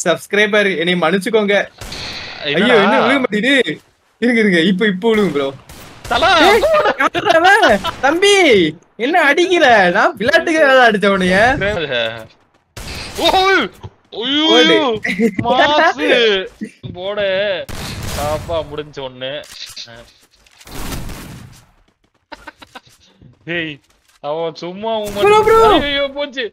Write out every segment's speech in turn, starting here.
Subscriber என்னை மன்னிச்சுக்கோங்க ஐயோ என்னடா? என்ன விழுக மாட்டேது இருங்க இருங்க இப்ப இப்ப விழுகும் ப்ரோ தல தம்பி என்ன அடிக்கிற நான் விளையாட்டுக்கு அடிச்ச உனைய ஓய்! ஓடு. ஐயோ, மாசு. போடு. பாப்பா முடிஞ்ச ஒண்ணு டேய் அவன் சும்மா உம்ம- Bro, bro. ஐயோ, போச்சு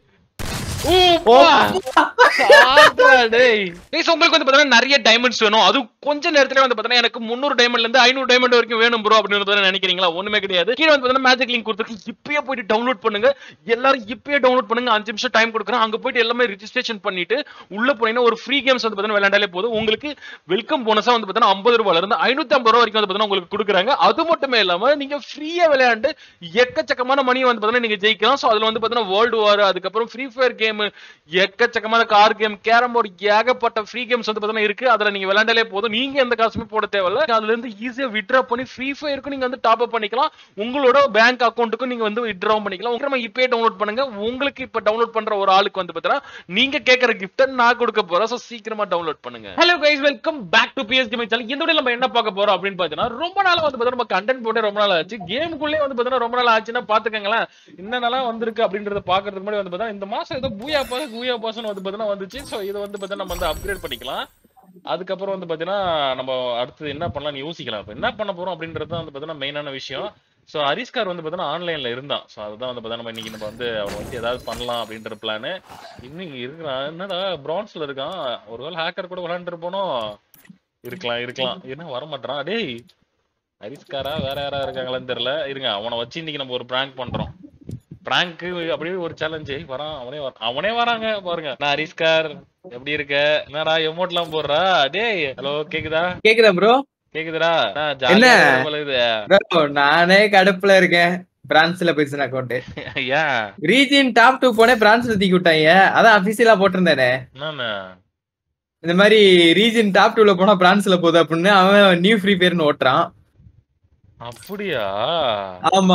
ஊ, ஓ, பா. ஆத்தா, டேய். Guys, உங்களுக்கு வந்து பாத்தீங்கன்னா நிறைய டைமண்ட்ஸ் வேணும் அது கொஞ்ச நேரத்துல வந்து பாத்தீங்கன்னா எனக்கு முந்நூறு டைமண்ட்ல இருந்து ஐநூறு டைமண்ட் வரைக்கும் வேணும் ப்ரோ அப்படின்னு வந்து நினைக்கிறீங்களா ஒண்ணுமே கிடையாது கீழே வந்து பாத்தீங்கன்னா மேஜிக் லிங்க் கொடுத்துருக்கு இப்பயே போயிட்டு டவுன்லோட் பண்ணுங்க எல்லாரும் இப்பயே டவுன்லோட் பண்ணுங்க அஞ்சு நிமிஷம் டைம் கொடுக்குறேன் அங்க போயிட்டு எல்லாமே ரிஜிஸ்ட்ரேஷன் பண்ணிட்டு உள்ள போனீங்கன்னா ஒரு ஃப்ரீ கேம்ஸ் வந்து பாத்தீங்கன்னா விளையாண்டாலே போதும் உங்களுக்கு வெல்கம் போனஸா வந்து பாத்தீங்கன்னா ஐம்பது ரூபாயில இருந்து ஐநூத்தி ஐம்பது ரூபா வரைக்கும் வந்து பாத்தீங்கன்னா உங்களுக்கு கொடுக்குறாங்க அது மட்டுமே இல்லாம நீங்க ஃப்ரீயா விளையாண்டு எக்கச்சக்கமான மணி வந்து பாத்தீங்கன்னா நீங்க ஜெயிக்கலாம் சோ அதுல வந்து பாத்தீங்கன்னா வேர்ல்டு வார் அதுக்கப்புறம் ஃப்ரீ ஃபயர் கேம் எக்கச்சக்கமான கார் கேம் கேரம் போர்டு ஏகப்பட்ட ஃப்ரீ கேம்ஸ் வந்து பாத்தீங்கன்னா இருக்கு அதுல நீங்க விளையாண்டாலே போதும் நீங்க எந்த காசுமே போட தேவையில்ல அதுல இருந்து ஈஸியா விட்ரா பண்ணி ஃப்ரீ ஃபயருக்கும் நீங்க வந்து டாப் அப் பண்ணிக்கலாம் உங்களோட பேங்க் அக்கௌண்ட்டுக்கும் நீங்க வந்து விட்ரா பண்ணிக்கலாம் உங்க இப்பே டவுன்லோட் பண்ணுங்க உங்களுக்கு இப்ப டவுன்லோட் பண்ற ஒரு ஆளுக்கு வந்து பாத்தீங்கன்னா நீங்க கேக்குற கிஃப்ட் நான் கொடுக்க போறேன் சோ சீக்கிரமா டவுன்லோட் பண்ணுங்க hello guys welcome back to PS gaming channel இந்த வீடியோ நம்ம என்ன பார்க்க போறோம் அப்படின்னு பாத்தீங்கன்னா ரொம்ப நாள் வந்து பாத்தீங்கன்னா நம்ம கண்டென்ட் போட்டே ரொம்ப நாள் ஆச்சு கேமுக்குள்ளே வந்து பாத்தீங்கன்னா ரொம்ப நாள் ஆச்சுன்னா பாத்துக்கங்களேன் என்னென்னலாம் வந்திருக்கு அப்படின்றத பாக்குறதுக்கு முன்னாடி வந்து பாத்தீங்கன்னா இந்த மாசம் ஏதோ பூயா பாஸ் பூயா பாஸ்னு வந்து பாத்தீங்கன்னா வந்துச்சு சோ இது வந்து பாத்தீங்கன்னா நம்ம வந்து அப்கிரேட் பண்ணிக்கலாம் அதுக்கப்புறம் வந்து பாத்தீங்கன்னா நம்ம அடுத்து என்ன பண்ணலாம்னு யோசிக்கலாம் இப்ப என்ன பண்ண போறோம் அப்படின்றது தான் வந்து பாத்தீங்கன்னா மெயினான விஷயம் சோ ஹரிஸ்கார் வந்து பாத்தீங்கன்னா ஆன்லைன்ல இருந்தான் சோ அதுதான் வந்து பாத்தீங்கன்னா நம்ம இன்னைக்கு நம்ம வந்து அவன் வந்து ஏதாவது பண்ணலாம் அப்படின்ற பிளானு இன்னைக்கு இருக்கிறான் என்னடா பிரான்ஸ்ல இருக்கான் ஒருவேளை ஹேக்கர் கூட விளையாண்டு போனோம் இருக்கலாம் இருக்கலாம் என்ன வர மாட்டான் டேய் ஹரிஸ்காரா வேற யாரா இருக்காங்களான்னு தெரியல இருங்க அவனை வச்சு இன்னைக்கு நம்ம ஒரு பிராங்க் பண்றோம் பிராங்க் அப்படியே ஒரு சேலஞ்சு வரான் அவனே வரான் அவனே வராங்க பாருங்க நான் ஹரிஸ்கார் எப்படி இருக்க என்னடா எமோட்லாம் போடுறா டேய் ஹலோ கேக்குதா கேக்குதா ப்ரோ கேக்குதுடா நான் என்ன? ஜாலியா இருக்க போல இது ப்ரோ நானே கடுப்புல இருக்கேன் பிரான்ஸ்ல பேசுன அக்கௌண்ட் ஏன் ரீஜியன் டாப் டூ போனே பிரான்ஸ்ல தூக்கி விட்டாங்க அதான் அபிஷியலா போட்டிருந்தேனே என்னன்னு இந்த மாதிரி ரீஜன் டாப் டூல போனா பிரான்ஸ்ல போகுது அப்படின்னு அவன் நியூ ஃப்ரீ ஃபயர்னு ஓட்டுறான் அப்படியா ஆமா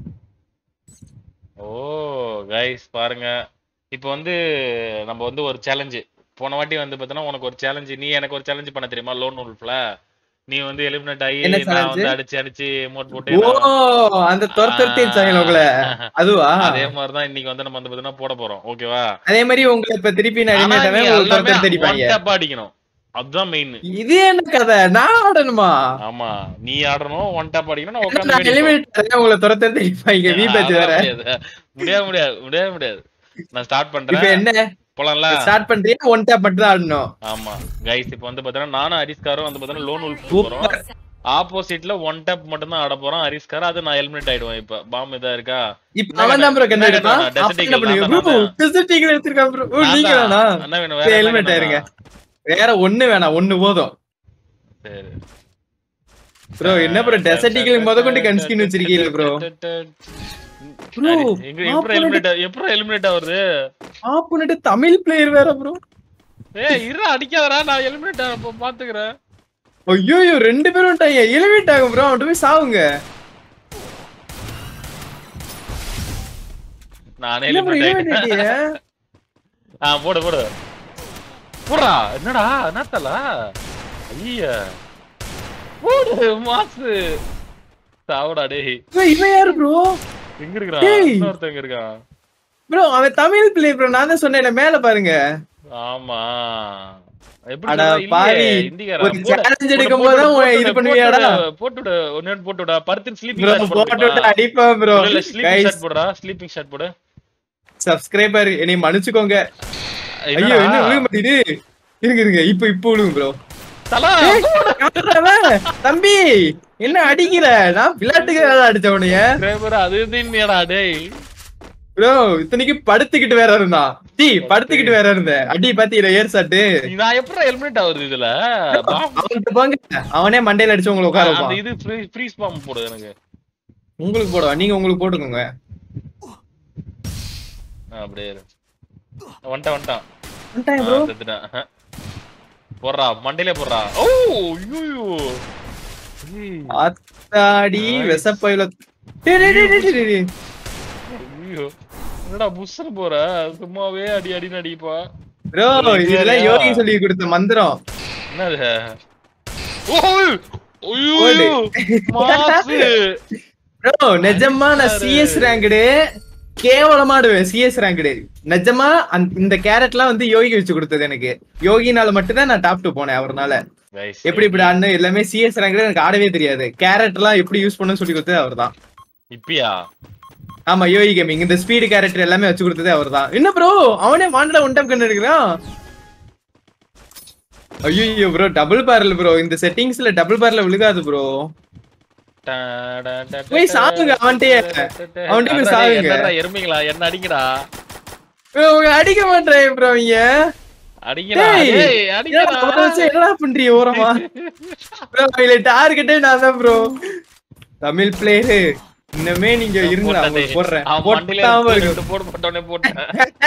ஓ கைஸ் பாருங்க இப்போ வந்து நம்ம வந்து ஒரு சேலஞ்சு போன வாட்டி வந்து பார்த்தோன்னா உனக்கு ஒரு சேலஞ்சு நீ எனக்கு ஒரு சேலஞ்சு பண்ண தெரியுமா லோன் உல்ஃப்ல நீ வந்து எலிமினேட் ஆகி என்ன நான் challenge? வந்து அடிச்சு அடிச்சு எமோட் போட்டு ஓ நான் அந்த துரத்துறதே இருச்சாங்க உங்களை அதுவா அதே மாதிரி தான் இன்னைக்கு வந்து நம்ம வந்து பார்த்தீங்கன்னா போட போறோம் ஓகேவா அதே மாதிரி உங்களை இப்ப திருப்பி நான் ஆனா அடிமேட்டவே நீ உங்களுக்கு எல்லாமே துரத்து அடிப்பாங்க one tap அடிக்கணும் அதுதான் மெயின் இது என்ன கதை நான் ஆடணுமா ஆமா நீ ஆடணும் ஒன் டாப் அடிக்கணும் நான் நான் உட்காந்து எலிமினேட் உங்களை துரத்து அடிப்பாங்க வி பேட்ச் வேற முடியாது முடியாது முடியாது முடியாது நான் ஸ்டார்ட் இப்ப பண்றேன் என்ன போலாம்ல ஸ்டார்ட் பண்றியா ஒன் டேப் மட்டும் தான் ஆடணும் ஆமா கைஸ் இப்போ வந்து பாத்தீங்கன்னா நானும் ஹரிஸ்காரும் வந்து பாத்தீங்கன்னா லோன் உல்ஃப் போறோம் சூப்பர் ஆப்போசிட்ல ஒன் டேப் மட்டும் தான் ஆட போறோம் ஹரிஸ்கார் அது நான் எலிமினேட் ஆயிடுவேன் இப்ப பாம் இதா இருக்கா இப்ப அவன் தான் ப்ரோ கண்டு என்ன எடுப்பான் வேணும்? Desert அப்ப என்ன Eagle பண்ணுவீங்க நான் ப்ரோ தான். டெசர்ட் ஈகிள் எடுத்துருக்கான் ப்ரோ ஓ நான் நீங்க தான். வேணா என்ன வேணும் சரி, வேற என்ன helmet ஆயிருங்க. வேணும்? வேற ஒண்ணு வேணாம் ஒண்ணு போதும் சரி ப்ரோ என்ன ப்ரோ டெசர்ட் ஈகிள் முத கொண்டு கன்ஸ்கின் வச்சிருக்கீங்க ப்ரோ Bro, எங்க எப்படி எலிமினேட் எப்படி எலிமினேட் ஆகுது ஆப்போனட் தமிழ் பிளேயர் வேற ப்ரோ ஏய் இரு அடிக்காதடா நான் எலிமினேட் ஆக பாத்துக்கிறேன் ஐயோ ரெண்டு பேரும் வந்துட்டாங்க எலிமினேட் ஆகும் ப்ரோ அவன்கிட்ட போய் சாவுங்க நானே என்ன ப்ரோ எலிமினேட் ஆயிட்டேன் எலிமினேட் ஆ போடு போடு போடா என்னடா என்னத்தல ஐயா போடு மாசு சாவுடா டேய் இவன் யாரு ப்ரோ எங்க இருக்கிறான் டேய். இன்னொருத்தன் எங்க இருக்கான் ப்ரோ அவன் தமிழ் பிளேயர் ப்ரோ நான் தான் சொன்னேன் மேல பாருங்க ஆமா எப்படி அட சொல்றது? இல்லையே, பாவி, இந்திக்காரன். ஒரு போடு. challenge போடு, எடுக்கும் போடு, போது தான் போட்டு இது விடு, பண்ணுவியாடா? போட்டு விடு, ஒண்ணு ஒண்ணு போட்டு விடா. பருத்தின் sleeping ப்ரோ shirt போட்டு விட்டு போடுப்பா. அடிப்பேன் ப்ரோ இல்ல, இல்ல, sleeping கைஸ் shirt போடுடா, sleeping shirt போடு. சப்ஸ்கிரைபர் என்னை மன்னிச்சுக்கோங்க ஐயோ என்னடா? என்ன விழுக மாட்டேது இருங்க இருங்க இப்ப இப்ப விழுகும் ப்ரோ தலா, தம்பி என்ன அடிக்கிற நான் விளையாட்டுக்கு அடிச்ச உனைய subscriber அது இது இல்லையாடா, டேய். ப்ரோ இத்தனைக்கு படுத்துக்கிட்டு வேற இருந்தான் டீ படுத்துக்கிட்டு வேற இருந்தேன் அடி பாத்தீங்களா ஏர் சாட்டு நான் எப்படிடா eliminate ஆகுறது இதுல? பாம். அவன்கிட்ட போங்க அவனே மண்டையில அடிச்சு உங்களை உட்கார அந்த வைப்பான் இது free- freeze bomb போடு எனக்கு. உங்களுக்கு போடுவா நீங்க உங்களுக்கு போட்டுக்கோங்க ஆ, அப்படியே இரு. வந்துட்டான், வந்துட்டான். வந்துட்டான் ஆ, ப்ரோ செத்துட்டான். ஆஹா. போடுறா மண்டையிலே போடுறா ஓ ஐயோ ஏய், ஆத்தாடி விசப்பயில டேய் டேய் டேய் டேய் டேய் டேய். ஐயோ என்னடா புஷ்னு போற சும்மாவே அடி அடின்னு அடிப்பா ப்ரோ இதெல்லாம் யோகி சொல்லி கொடுத்த மந்திரம் என்னது ஓய்! ஓடு. ஐயோ மாசு ப்ரோ நிஜமா நான் சிஎஸ் ரேங்கடு கேவலமா ஆடுவேன் சிஎஸ் ரேங்கடு நிஜமா அந்த- இந்த கேரட்லாம் வந்து யோகி வச்சு கொடுத்தது எனக்கு யோகினால மட்டும்தான் நான் டாப் டூ போனேன் அவர்னால Guys, எப்படி இப்படி ஆடணும் எல்லாமே சிஎஸ் ரேங்கடு எனக்கு ஆடவே தெரியாது கேரட் எல்லாம் எப்படி யூஸ் பண்ணணும்னு சொல்லி கொடுத்தது அவர்தான் இப்பயா ஆமா யோகி கேமிங் இந்த ஸ்பீடு கேரக்டர் எல்லாமே வச்சு கொடுத்ததே அவர்தான் என்ன ப்ரோ அவனே வாண்டடா ஒன் டைம் கண்டு எடுக்கிறான் ஐயோ ப்ரோ டபுள் பேரல் ப்ரோ இந்த செட்டிங்ஸ்ல டபுள் பேரல் விழுகாது ப்ரோ போய் சாவுங்க அவன்கிட்டயே. அவன்கிட்ட போய் சாவுங்க. என்னடா எருமைங்களா என்ன அடிங்கடா அடிக்க மாட்டேன் ப்ரோ அவங்க அடிங்கடா டேய், டேய் ஏன் அடிங்கடா அவனை வச்சு என்னடா பண்றீங்க ஓரமா ப்ரோ இல்ல டார்கெட்டே நான் தான் ப்ரோ தமிழ் பிளேயரு இன்னமே நீங்க இருங்க நான் உங்களுக்கு போடுறேன் அவன் மண்டையில போட்டாம ரெண்டு இருக்கு. போடு போட்டோனே போட்டேன்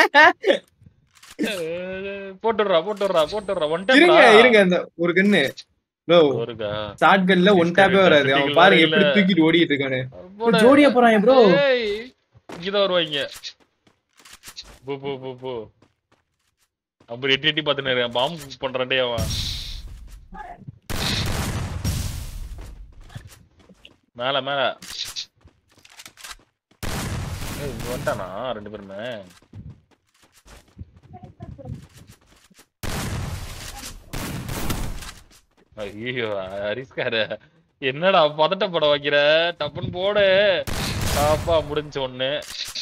போட்டுடுறா போட்டுடுறா போட்டுடுறா ஒன் இருங்க இருங்க அந்த ஒரு கண்ணு ப்ரோ ஒருக்கா ஷார்ட் கன்ல ஒன் டாப்பே வராது அவன் பாருங்க எப்படி தூக்கிட்டு ஓடிட்டு இருக்கானு போடு. ஜோடியா போறான் ப்ரோ ஏய், இங்கதான் வருவாங்க போ போ போ போ அப்புறம் எட்டி எட்டி பாத்துன்னு பாம்பு பண்றான்டே அவன் மேல மேல ஏய், இங்க வந்துட்டானா ரெண்டு பேருமே ஐயோ அரிஸ்கார என்னடா பதட்டப்பட வைக்கிற டப்புன்னு போடு பாப்பா முடிஞ்ச ஒண்ணு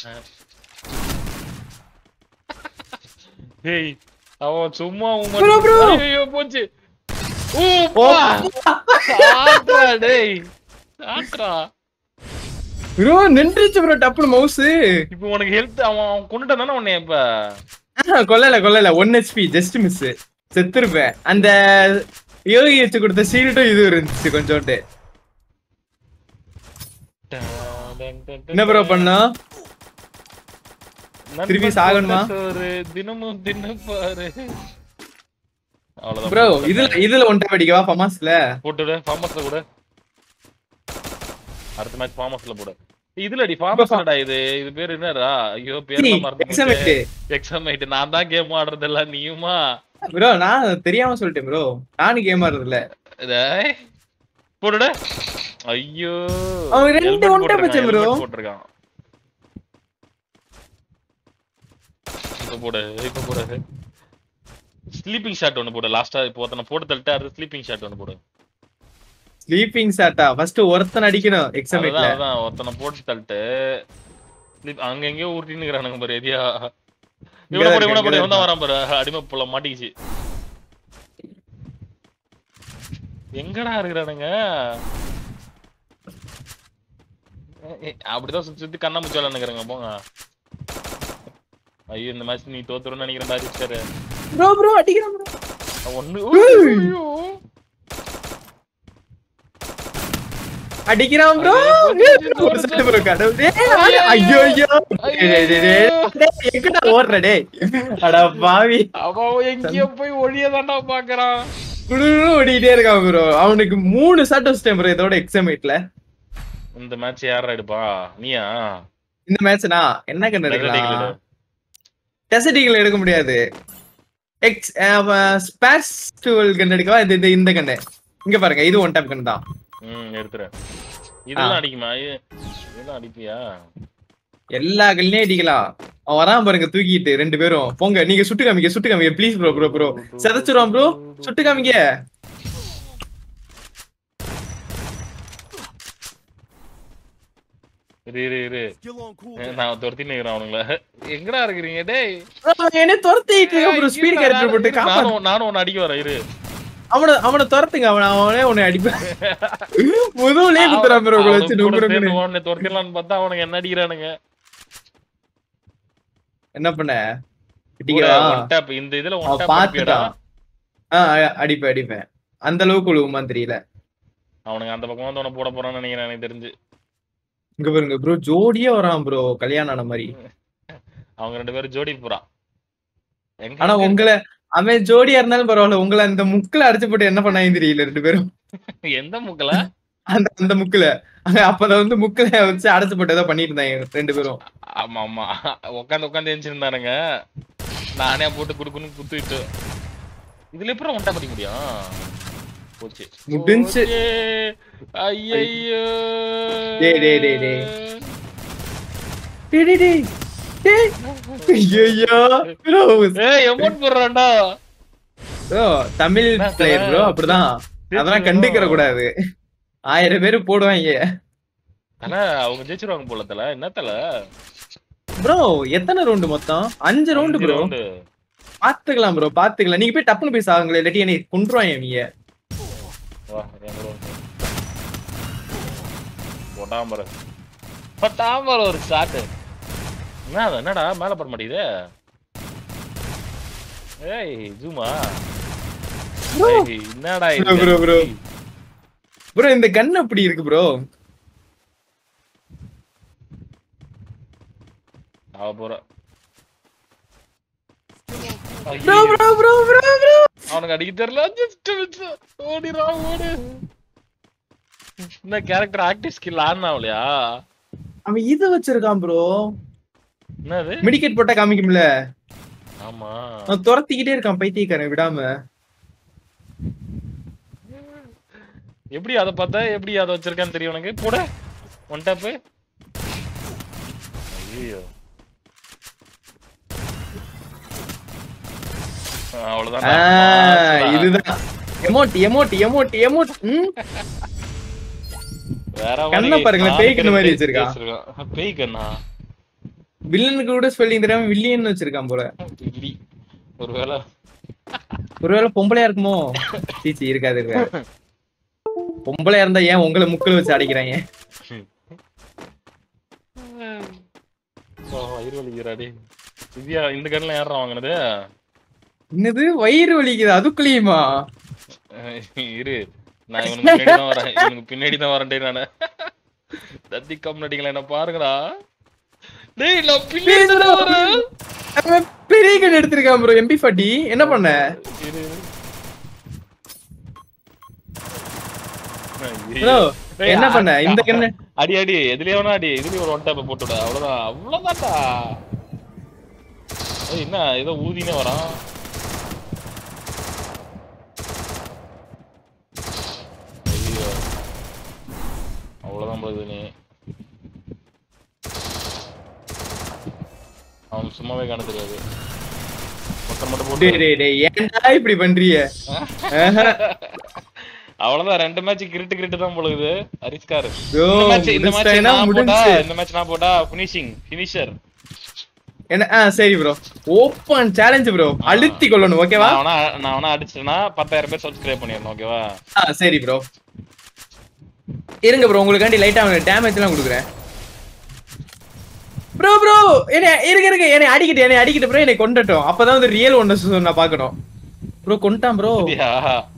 டேய் அவன் சும்மா Bro, bro. ஐயோ போச்சு ஊ, ஓ பா. சாட்றா, டேய் சாட்றா. ப்ரோ நின்றுச்சு ப்ரோ டப்புனு மவுஸ் இப்ப உனக்கு ஹெல்த் அவன் அவன் கொண்டுட்டான் தானே உன்னை இப்ப கொல்லல கொல்லல ஒன் ஹெச்பி ஜஸ்ட் மிஸ் செத்துருப்பேன் அந்த யோகி வச்சு கொடுத்த ஷீல்டும் இது இருந்துச்சு கொஞ்சோண்டு என்ன ப்ரோ பண்ணோம் நண்பன் திருப்பி சாகணுமா? போட்ட சோறு, தினமும் தின்னு பாரு அவ்வளவுதான் ப்ரோ இதுல இதுல ஒன் டைம் அடிக்கவா ஃபமாஸ்ல போட்டுடு ஃபார்மஸ்ல கூட அடுத்த மேட்ச் ஃபார்மஸ்ல போடு இதுல அடி ஃபார்மஸ்லடா இது இது பேர் என்னடா ஐயோ பேர் மறந்து எக்ஸாமைட் நான் தான் கேம் ஆடுறது இல்ல நீயுமா ப்ரோ நான் தெரியாம சொல்லிட்டேன் ப்ரோ நானும் கேம் ஆடுறது இல்ல டேய், போடுடா ஐயோ அவன் ரெண்டு helmet one tap வச்சான் bro. helmet போட்டிருக்கான் இப்ப போடு இப்ப போடு ஸ்லீப்பிங் ஷாட் ஒன்னு போடு லாஸ்டா இப்போ ஒருத்தனை போட்டு தள்ளிட்டு அது ஸ்லீப்பிங் ஷாட் ஒன்னு போடு ஸ்லீப்பிங் சாட்டா ஃபர்ஸ்ட் ஒருத்தன் அடிக்கணும் எக்ஸாமேட்ல அதான் அதான் ஒருத்தனை போட்டு தள்ளிட்டு sleep- அங்க எங்கேயோ ஊட்டினுக்குறானுங்க பாரு எதியா இவன போடு இவன போடு இவன் தான் வரான் பாரு அடிமை புள்ள மாட்டிக்கிச்சு எங்கடா இருக்கிறானுங்க ஏ- ஏ, அப்படிதான் சுத்தி சுத்தி கண்ணாமூச்சி விளையாண்டுக்கிறாங்க போங்க ஐயோ இந்த மேட்ச் நீ தோத்துருன்னு நினைக்கிறேன் பாரிஸ்டர் ப்ரோ ப்ரோ அடிக்கிறான் ப்ரோ ஒண்ணு ஐயோ. அடிக்கிறான் ப்ரோ ஒரு செட் ப்ரோ கடவுளே ஐயோ ஐயோ டேய், டேய், டேய், டேய், எங்கடா ஓடுற டேய் அட பாவி அவன் எங்கேயோ போய் ஒழிய தாண்டா பாக்குறான் குடுன்னு ஓடிட்டே இருக்கான் ப்ரோ அவனுக்கு மூணு ஷாட் வச்சிட்டேன் ப்ரோ இதோட எக்ஸாமேட்ல இந்த மேட்ச் யாரா எடுப்பா நீயா இந்த மேட்ச்னா என்ன கண்ணு Desert Eagle எடுக்கலாம் எடு. டெசர்ட் ஈகிள் எடுக்க முடியாது எக்ஸ் ஸ்பேஸ் டுவெல் கன் எடுக்கவா இது இது இந்த கண்ணு இங்க பாருங்க இது ஒன் டைம் கண்ணு தான் ம் எடுத்துறேன் இதெல்லாம் அடிக்குமா இது- இதெல்லாம் அடிப்பியா எல்லா கல்லையும் அடிக்கலாம் அவன் வரான் பாருங்க தூக்கிட்டு ரெண்டு பேரும் போங்க நீங்க சுட்டு காமிங்க சுட்டு காமிங்க ப்ளீஸ் ப்ரோ ப்ரோ ப்ரோ செதைச்சிருவான் ப்ரோ சுட்டு காமிங்க இரு இரு இரு ஏ, நான் துரத்தி நிக்கிறேன் அவனுங்கள எங்கடா இருக்கிறீங்க டேய் bro, அவன் என்ன துரத்திட்டு இருக்கான் ப்ரோ ஸ்பீட் கேரக்டர் போட்டு காப்பாத்து நானும் நானும் உன்னை அடிக்க வரேன் இரு அவன அவனை துரத்துங்க அவன அவனே உன்னை அடிப்பான் முதுகுலயே குத்துறான் ப்ரோ உங்களை வச்சு அவனுக்கு கூட நுங்குறேன்னு சேர்ந்து உன்னை துரத்திடலாம்னு பார்த்தா அவனுக்கு என்ன அடிக்கிறானுங்க என்ன பண்ண ஒரு அடிக்கிறா one tap. இந்த இதுல ஒன் அவன் டாப் பாத்துட்டான் ஆஹ் அடிப்பேன் அடிப்பேன் அந்த அளவுக்கு உழுவுமான்னு தெரியல அவனுக்கு அந்த பக்கம் வந்து உன்னை போட போறான்னு நினைக்கிறேன் எனக்கு தெரிஞ்சு இங்க பாருங்க ப்ரோ ஜோடியா வரான் ப்ரோ கல்யாணம் ஆன மாதிரி அவங்க ரெண்டு பேரும் ஜோடி போறான் எங்க ஆனா உங்களை அவன் ஜோடியா இருந்தாலும் பரவாயில்ல உங்களை அந்த முக்குல அடிச்சு போட்டு என்ன பண்ணாங்க தெரியல ரெண்டு பேரும் எந்த முக்கல அந்த அந்த முக்குல அங்க அப்பதான் வந்து முக்குல வச்சு அடைச்சு போட்டு ஏதோ பண்ணிட்டு இருந்தாங்க ரெண்டு பேரும் ஆமா ஆமா உட்காந்து உட்காந்து எழுந்திருந்தானுங்க நானே போட்டு குடுக்கணும் குத்துட்டு இதுல எப்படி ஒன்டா படிக்க முடியும் போச்சு முடிஞ்சு. போச்சே. ஐயையோ டேய், டேய், டேய், டேய். டேய், டேய், டேய். டேய். ஐயையோ. bro, ஏய் எமௌண்ட் போடுறான்டா bro, தமிழ் என்ன பிளேயர் ப்ரோ அப்படிதான் அதெல்லாம் கண்டுக்கிற கூடாது ஆயிரம் பேரு போடுவாங்க தல அவங்க ஜெயிச்சிருவாங்க போல தல என்ன தல ப்ரோ எத்தனை ரவுண்டு மொத்தம் அஞ்சு ரவுண்டு ப்ரோ round. பாத்துக்கலாம் ப்ரோ பாத்துக்கலாம் நீங்க போய் டப்புனு போய் சாகுங்களே இல்லாட்டி என்னை கொண்டுருவாங்க நீங்க வா என் கூட வந்து. பொட்டாம்பர பொட்டாம்பர ஒரு ஷாட் என்ன அது, என்னடா மேல போட மாட்டேங்குது ஏய் ஜூமா Bro. ஏய், என்னடா Bro, bro, bro. இது ப்ரோ இந்த கன் அப்படி இருக்கு ப்ரோ அவ போற ப்ரோ ஐயோ, ப்ரோ ப்ரோ ப்ரோ ப்ரோ அவனுக்கு அடிக்க தெரியல ஜஸ்ட் மிஸ் ஓடிரா ஓடு என்ன கேரக்டர் ஆக்டிவ் ஸ்கில் ஆன் ஆகலையா அவன் இது வச்சிருக்கான் ப்ரோ என்னது மெடிக்கெட் போட்டா காமிக்கும்ல ஆமா அவன் துரத்திக்கிட்டே இருக்கான் பைத்தியக்காரன் விடாம எப்படி அத பார்த்தா எப்படி அத வச்சிருக்கான்னு தெரியும் உனக்கு போட ஒன் டாப் ஐயோ அவ்வளவுதான் ஆஹ், இதுதான் எமோட் எமோட் எமோட் எமோட் ம் வேற கண்ணை மாதிரி பாருங்களேன், பேய் கண்ணு மாதிரி பேய் வச்சிருக்கான். வச்சிருக்கான். பேய் கண்ணா வில்லனுக்கு கூட ஸ்பெல்லிங் தெரியாம வில்லியன் வச்சிருக்கான் போல இல்லி ஒருவேளை ஒருவேளை பொம்பளையா இருக்குமோ சீச்சி இருக்காது இருக்காது பொம்பளையா இருந்தா ஏன் உங்களை முக்கில் வச்சு அடைக்கிறாங்க ஓ, வயிறு வலிக்கிறாடி திவ்யா இந்த கண்ணில் யாரா வாங்கினது என்னது வயிறு வலிக்குது அதுக்குள்ளேயுமா அஹ் இரு நான் இவனுக்கு பின்னாடி தான் வரேன் இவனுக்கு பின்னாடி தான் வரேன்டே நானு தத்தி கம்னடிங்களா என்ன பாருங்கடா டேய் நான் பின்னாடி தான் வரேன் அவன் பெரிய கன் எடுத்திருக்கான் ப்ரோ எம்பி ஃபார்ட்டி என்ன பண்ண இரு, இரு. ப்ரோ ஐயோ. டேய், என்ன பண்ண அ- இந்த கண்ணு அடி அடி எதுலயே வேணா அடி எதுலயும் ஒரு ஒன் டாப் போட்டுவிட அவ்வளவுதான் அவ்வளவுதான்டா ஏய் என்ன ஏதோ ஊதினே வரான் ஐயோ அவ்வளவுதான் போகுது நீ அவன் சும்மாவே காண தெரியாது மொத்தம் மட்டும் போட்டு டேய் டேய் டேய் ஏன்டா இப்படி பண்றீங்க ஆஹா. அவ்வளவுதான் ரெண்டு மேட்ச் கிரிட்டு கிரிட்டு தான் போலுது அரிஸ்கார் bro, இந்த மேட்ச் இந்த மேட்ச் முடிச்சிட்டேன்னா நான் போட்டா முடிஞ்சுச்சு. இந்த மேட்ச் நான் போட்டா ஃபினிஷிங் ஃபினிஷர் என்ன ஆ சரி ப்ரோ ஓப்பன் சேலஞ்ச் ப்ரோ அழுத்தி கொள்ளணும் ஓகேவா நான் வேணா நான் வேணா அடிச்சிட்டேன்னா பத்தாயிரம் பேர் சப்ஸ்கிரைப் பண்ணிடணும் ஓகேவா ஆ சரி ப்ரோ இருங்க ப்ரோ உங்களுக்காண்டி லைட்டா டேமேஜ் எல்லாம் கொடுக்குறேன் ப்ரோ ப்ரோ என்ன இருங்க இருங்க என்னை அடிக்கிட்டு என்னை அடிக்கிட்டு ப்ரோ என்னை கொண்டட்டும் அப்பதான் வந்து ரியல் ஒன்னு நான் பார்க்கணும் ப்ரோ கொண்டான் ப்ரோ அப்படியா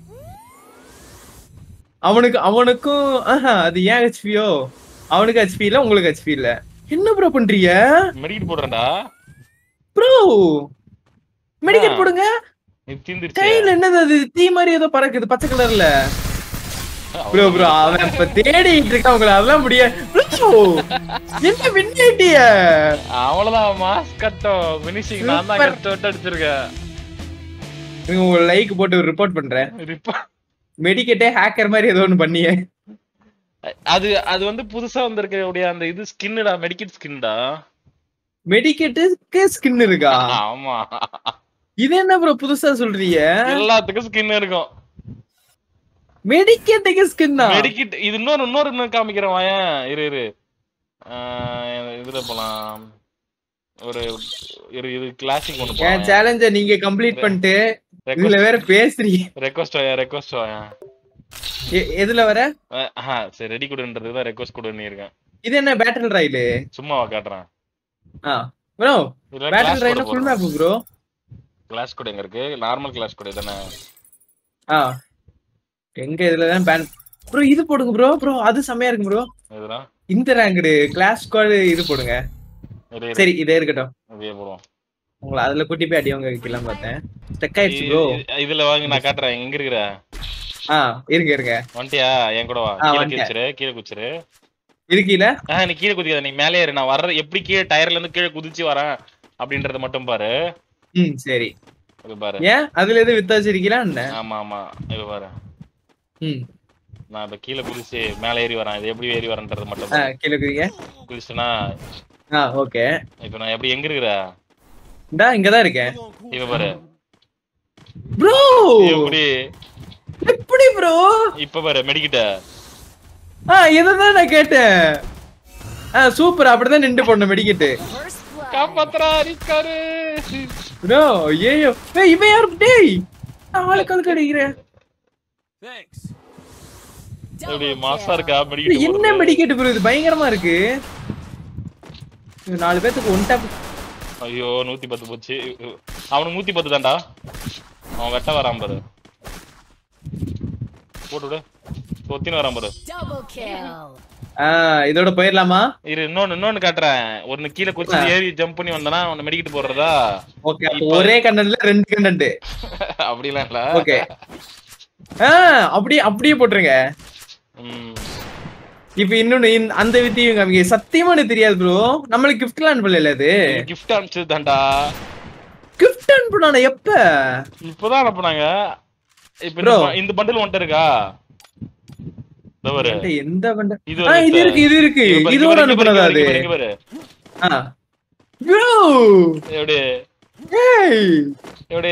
அவனுக்கு அவனுக்கும் ஆஹா அது ஏன் ஹெச்பியோ அவனுக்கு ஹெச்பி இல்ல உங்களுக்கு ஹெச்பி இல்ல என்ன ப்ரோ பண்றீங்க மெடிக்கெட் போடுறேன்டா ப்ரோ மெடிக்கெட் ஆ. போடுங்க இது தீந்துருச்சு கையில என்னது அது தீ மாதிரி ஏதோ பறக்குது பச்சை கலர்ல ப்ரோ ப்ரோ அவன் இப்ப தேடிட்டு இருக்கான் உங்களை அதெல்லாம் முடியாது ப்ரோ என்ன பின்னாடிய அவ்வளவுதான் மாஸ் கட்டம் ஃபினிஷிங் நான் தான் Super. கஷ்டப்பட்டு அடிச்சிருக்கேன் உங்க லைக் போட்டு ரிப்போர்ட் பண்றேன் Report. மெடிக்கெட்டே ஹேக்கர் மாதிரி ஏதோ ஒண்ணு பண்ணியே அது அது வந்து புதுசா வந்திருக்கக்கூடிய அந்த இது ஸ்கின்னுடா மெடிக்கெட் ஸ்கின்டா மெடிக்கெட்டுக்கு ஸ்கின் இருக்கா ஆமா இது என்ன ப்ரோ புதுசா சொல்றீங்க எல்லாத்துக்கும் ஸ்கின் இருக்கும் மெடிக்கெட்டுக்கு ஸ்கின் தான் மெடிக்கிட் இது இன்னொரு இன்னொரு இன்னும் காமிக்கிறேன் வாயேன் இரு இரு ஆஹ் இதுல போலாம் ஒரு இரு இது கிளாசிக் ஒன்று என் போலாம் சேலஞ்ச நீங்க கம்ப்ளீட் பண்ணிட்டு இதுல வேற பேசுறீங்க ரெக்வஸ்ட் வாயா ரெக்வஸ்ட் வாயா எ- எதுல வர ஆஹா சரி ரெடி கொடுன்றது தான் ரெக்வஸ்ட் கொடுன்னு இருக்கேன் இது என்ன பேட்டில் ராயிலு சும்மாவா காட்டுறேன் ஆ ப்ரோ இதுல பேட்டில் கிளாஸ் ராயில code full map bro class code எங்க இருக்கு நார்மல் கிளாஸ் கோட் தானே ஆ எங்க இதுல தான் பேன் ப்ரோ இது போடுங்க ப்ரோ ப்ரோ அது செமையா இருக்கு ப்ரோ இதுதான் இந்த ரேங்க்டு கிளாஸ் ஸ்குவாட் இது போடுங்க இரு, இரு. சரி இதே இருக்கட்டும் அப்படியே போடுவோம் உங்களை அதுல கூட்டி போய் அடி வாங்க வைக்கலாம் பார்த்தேன் ஸ்டக் ஆயிடுச்சு ப்ரோ இ- இதுல வாங்க நான் காட்டுறேன் எங்க இருக்கிற ஆ இருங்க இருங்க வந்துட்டியா என் கூட வா ஆ, கீழே வந்துட்டேன். குதிச்சிரு கீழே குதிச்சிரு இருக்கீல ஆஹ் நீ கீழே குதிக்காத நீ மேலே ஏறு நான் வர்ற எப்படி கீழே டயர்ல இருந்து கீழே குதிச்சு வரேன் அப்படின்றத மட்டும் பாரு ம் சரி இப்ப பாரு ஏன் அதுல எது வித்தாச்சிருக்கலாம் என்ன ஆமா ஆமா இப்ப பாரு ம் நான் இப்ப கீழே குதிச்சு மேல ஏறி வரேன் இது எப்படி ஏறி வரேன்றது மட்டும் ஆ பாரு. கீழே குதிங்க குதிச்சுனா ஆ ஓகே இப்ப நான் எப்படி எங்க இருக்கிற இந்தா இங்கதான் இருக்கேன் இப்ப பாரு ப்ரோ எப்படி எப்படி ப்ரோ இப்ப பாரு மெடிக்கிட்ட ஆ இததான் நான் கேட்டேன் ஆ சூப்பர் அப்படிதான் நின்று போடணும் மெடிக்கிட்டு First blood. காப்பாத்துறா இருக்காரு ப்ரோ ஐயோ ஏய் இவன் யாரு டேய் ஆளுக்கு ஆளுக்கு அடிக்கிறேன் எப்படி Double மாசா kill. இருக்கா இது மெடிக்கிட்டு என்ன மெடிக்கெட் ப்ரோ இது பயங்கரமா இருக்கு இது நாலு பேத்துக்கு ஒன் டேப் ஐயோ நூத்தி பத்து போச்சு அவனுக்கு நூத்தி பத்து தான்டா அவன் வெட்ட வரான் பாரு போட்டு விடு ஒத்தின்னு வரான் பாரு Double kill. ஆ இதோட போயிடலாமா இரு இன்னொன்னு இன்னொன்னு காட்டுறேன் ஒன்னு கீழே குச்சி ஏறி ஜம்ப் பண்ணி வந்தனா அவனை மெடிக்கிட்டு போடுறதா ஓகே அப்போ ஒரே கண்டன்ட்ல ரெண்டு கண்டன்ட் அப்படிலாம் இல்ல ஓகே ஆ அப்படியே அப்படியே போட்டுருங்க ம். இப்ப இன்னொன்னு இந்த- அந்த வித்தியும் காமிக்க சத்தியமா எனக்கு தெரியாது ப்ரோ நம்மளுக்கு கிஃப்ட்லாம் அனுப்பல அது இது gift அனுப்பிச்சது தான்டா கிஃப்ட் அனுப்புனானே எப்ப இப்பதான் அனுப்புனாங்க இப்ப இந்த Bro. ப- இந்த பண்டில் ஒன்ட்ட இருக்கா இதோ பாரு என்கிட்ட எந்த பண்ட இது ஆ ஒரு இது இருக்கு இது இருக்கு இங்க பாரு, இதோட இங்க பாரு, அனுப்புனதா அது இங்க பாரு, இங்க பாரு. ஆ ப்ரோ எப்படி ஏய் எப்படி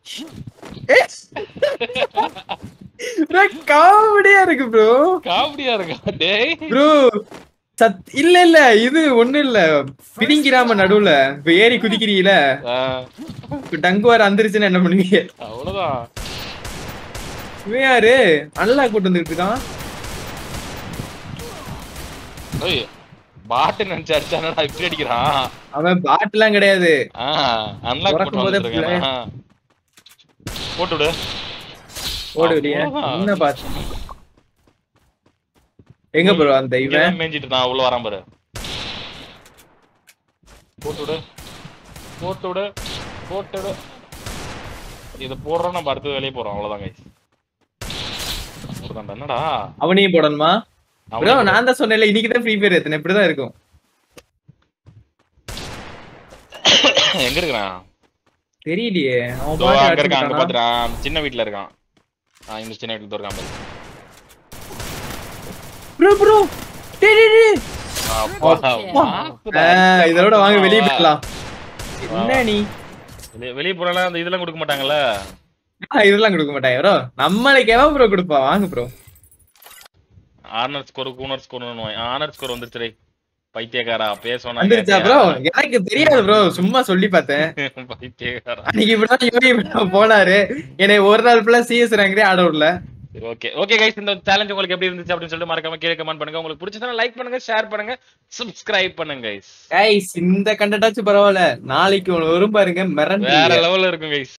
காமெடியா இருக்கு ப்ரோ காமெடியா இருக்கா டேய் ப்ரோ சத் இல்ல இல்ல இது ஒண்ணு இல்ல பிடிங்கிறாம நடுவுல இப்ப ஏறி குதிக்கிறீல ஆ, இப்ப டங்கு வர அந்திருச்சுன்னா என்ன பண்ணுவீங்க அவ்வளவுதான் இவன் யாரு அன்லாக் போட்டு வந்துட்டு இருக்கான் ஏய் பாட்டு நினைச்சு அடிச்சானடா இப்படி அடிக்கிறான் அவன் பாட்டுலாம் கிடையாது ஆ அன்லாக் போட்டு பிறக்கும் போதே வந்துருக்கான் போட்டு விடு ஓடு வெளியே அவ்வளவுதான். என்ன பாத்து எங்க ப்ரோ அந்த இவன் இவன் மேஞ்சிட்டு நான் உள்ள வரான் பாரு போட்டு விடு போட்டு விடு போட்டு விடு இத போடுறோம் நம்ம அடுத்து வெளியே போறோம் அவ்வளவுதான் கைஸ் அவ்வளவுதான்டா என்னடா அவனையும் போடணுமா ப்ரோ அவனே நான் தான் சொன்னேன்ல இன்னைக்கு தான் ஃப்ரீ ஃபயர் எத்தனை இப்படிதான் இருக்கும் எங்க இருக்கிறான் தெரியலையே அவன் இதோ பாட்டு அங்க இருக்கான் அங்க அடிச்சுட்டானா? பாத்துறான் சின்ன வீட்ல இருக்கான் ஆ, இந்த சின்ன வீட்டுல இருக்கான் பாரு ப்ரோ ப்ரோ டேய் டேய் டேய் அப்பா, அப்பா. மாசுடா. ஆ, இதோட வாங்க வெளியே போயிடலாம் என்ன நீ வெளிய- வெளிய போனா அந்த இதெல்லாம் கொடுக்க மாட்டாங்கல்ல ஆ, இதெல்லாம் கொடுக்க மாட்டாங்க ப்ரோ நம்மளுக்கு எவன் ப்ரோ கொடுப்பா வாங்க ப்ரோ ஆனர் ஸ்கோர் கூனர் ஸ்கோர் ஆனர் ஸ்கோர் வந்துருச்சு டேய். பைத்தியக்காரா பேசணும் வந்துருச்சா ப்ரோ எனக்கு தெரியாது ப்ரோ சும்மா சொல்லி பார்த்தேன் பைத்தியக்காரா அன்னைக்கு இப்படிதான் யோகி bro போனாரு என்னை ஒரு நாள் ஃபுல்லா சிஎஸ் ரேங்க்லயே ஆட விடல ஓகே ஓகே கைஸ் இந்த சேலஞ்ச் உங்களுக்கு எப்படி இருந்துச்சு அப்படின்னு சொல்லிட்டு மறக்காம கீழே கமெண்ட் பண்ணுங்க உங்களுக்கு பிடிச்சதா லைக் பண்ணுங்க ஷேர் பண்ணுங்க சப்ஸ்கிரைப் பண்ணுங்க கைஸ் கைஸ் இந்த கண்டட்டாச்சும் பரவாயில்ல நாளைக்கு ஒண்ணு வரும் பாருங்க மிரண்டு வேற லெவல்ல இருக்கும் கைஸ்